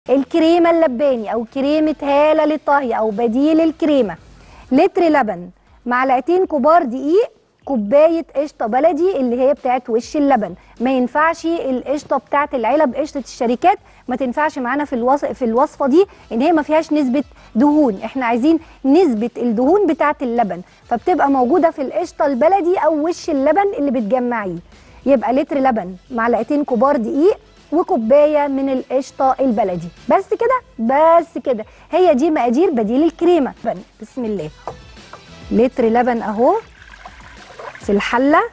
الكريمه اللباني او كريمه هاله للطهي او بديل الكريمه لتر لبن معلقتين كبار دقيق كوبايه قشطه بلدي اللي هي بتاعت وش اللبن ما ينفعش القشطه بتاعت العلب قشطه الشركات ما تنفعش معانا في الوصف في الوصفه دي ان هي ما فيهاش نسبه دهون احنا عايزين نسبه الدهون بتاعت اللبن فبتبقى موجوده في القشطه البلدي او وش اللبن اللي بتجمعيه يبقى لتر لبن معلقتين كبار دقيق وكوبايه من القشطه البلدي بس كده بس كده هي دي مقادير بديل الكريمه بسم الله لتر لبن اهو في الحله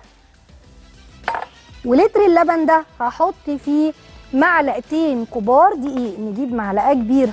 ولتر اللبن ده هحط فيه معلقتين كبار دقيق نجيب معلقه كبيره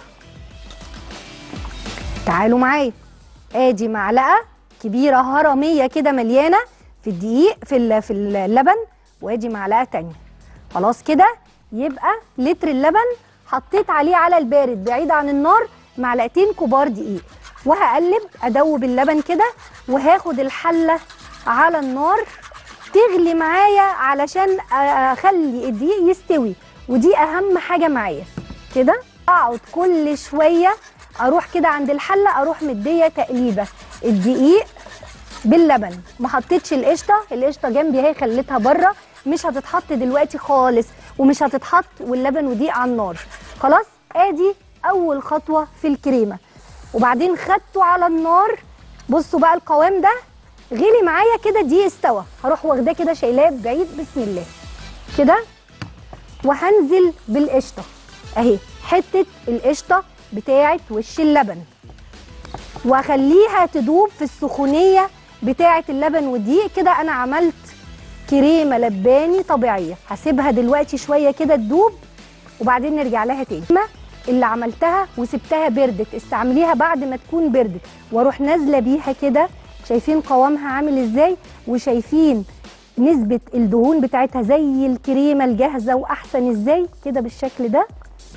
تعالوا معايا ادي معلقه كبيره هرميه كده مليانه في الدقيق في في اللبن وادي معلقه تانية خلاص كده يبقى لتر اللبن حطيت عليه على البارد بعيد عن النار معلقتين كبار دقيق وهقلب ادوب اللبن كده وهاخد الحله على النار تغلي معايا علشان اخلي الدقيق يستوي ودي اهم حاجه معايا كده اقعد كل شويه اروح كده عند الحله اروح مديه تقليبه الدقيق باللبن ما حطيتش القشطه القشطه جنبي اهي خليتها بره مش هتتحط دلوقتي خالص ومش هتتحط واللبن ودقيق على النار خلاص ادي اول خطوه في الكريمه وبعدين خدته على النار بصوا بقى القوام ده غلي معايا كده دي استوى هروح واخداه كده شايلاه بعيد بسم الله كده وهنزل بالقشطه اهي حته القشطه بتاعه وش اللبن واخليها تدوب في السخونيه بتاعه اللبن والدقيق كده انا عملت كريمه لباني طبيعيه هسيبها دلوقتي شويه كده تدوب وبعدين نرجع لها تاني اللي عملتها وسبتها بردت استعمليها بعد ما تكون بردت واروح نازله بيها كده شايفين قوامها عامل ازاي وشايفين نسبه الدهون بتاعتها زي الكريمه الجاهزه واحسن ازاي كده بالشكل ده